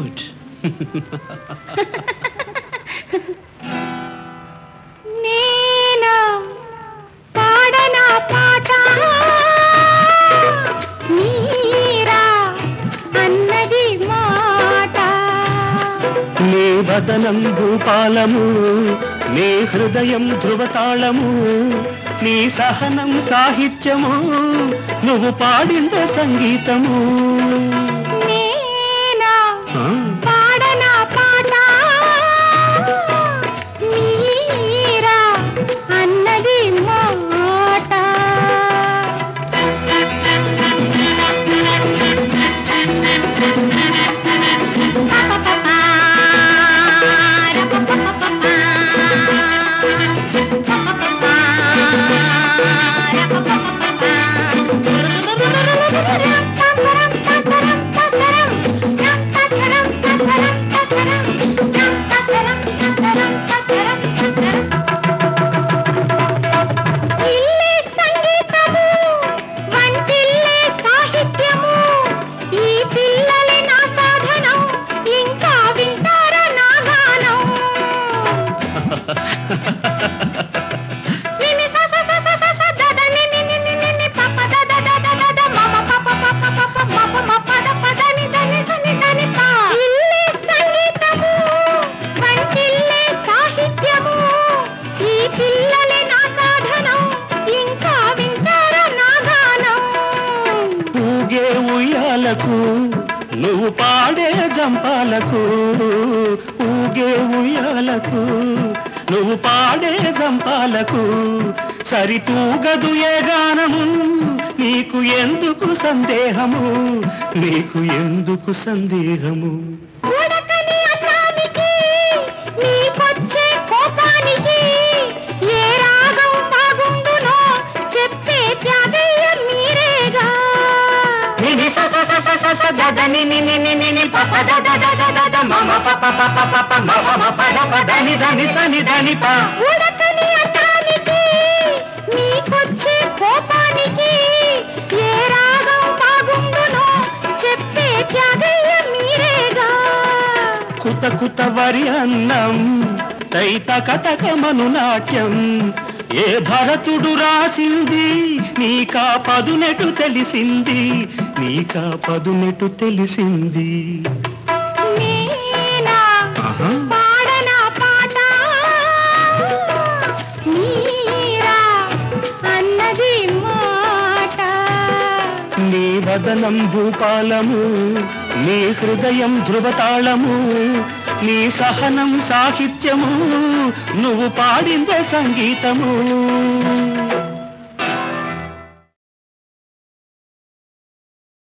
Good నేను పాడనా పాట మీరా అన్నది మాట నీ వదనం భూపాలము నీ హృదయం ధృవతాళము నీ సహనం సాహిత్యము నువ్వు పాడింద సంగీతము నేనా ఆ, పాడనా పాట మీరా అన్నది మాట ఇల్లే సంగీతము వంటిల్లే సాహిత్యము ఈ పిల్లలే నా సాధనం ఇంకా వింటారా నా గానం నిని స స స స స స ద ద ని ని ని ని ని ని ప ప ద ద ద ద ద ద మ మ ప ప ప ప ప ప మ ప మ ప ద ప ద ని ద ని స ని ద ని ప ఇల్లే సంగీతము వంటిల్లే సాహిత్యము ఈ పిల్లలే నా సాధనం ఇంకా వింటారా నా గానం ఊగే ఉయ్యాలకు నువ్వు పాడే జంపాలకు ఊగే ఉయ్యాలకు నువ్వు పాడే జంపాలకు సరితూగదు ఏ గానము నీకు ఎందుకు సందేహము నీకు ఎందుకు సందేహము ఉడకని అన్నానికి నీకొచ్చే కోపానికి ఏ రాగం బాగుండునో చెప్పే త్యాగయ్య మీరేగా నిని స స స స స స ద ద ని ని ని ని ని ని ప ప ద ద ద ద ద ద మ మ ప ప ప ప ప ప మ మ మ ప ద ప ద ని ద ని స ని ద ని ప ఉడకని అన్నానికి నీకొచ్చే కోపానికి ఏ రాగం బాగుండునో చెప్పే త్యాగయ్య మీరేగా కుత కుత వరి అన్నం తైత కథకమను నాట్యం ఏ భరతుడు రాసింది నీకా పదునెటు తెలిసింది నీకా పదునెటు తెలిసింది నేనా ఆహా. పాడనా పాట మీరా అన్నది మాట నీ వదనం భూపాలము నీ హృదయం ధృవతాళము నీ సహనం సాహిత్యము నువ్వు పాడిందే సంగీతము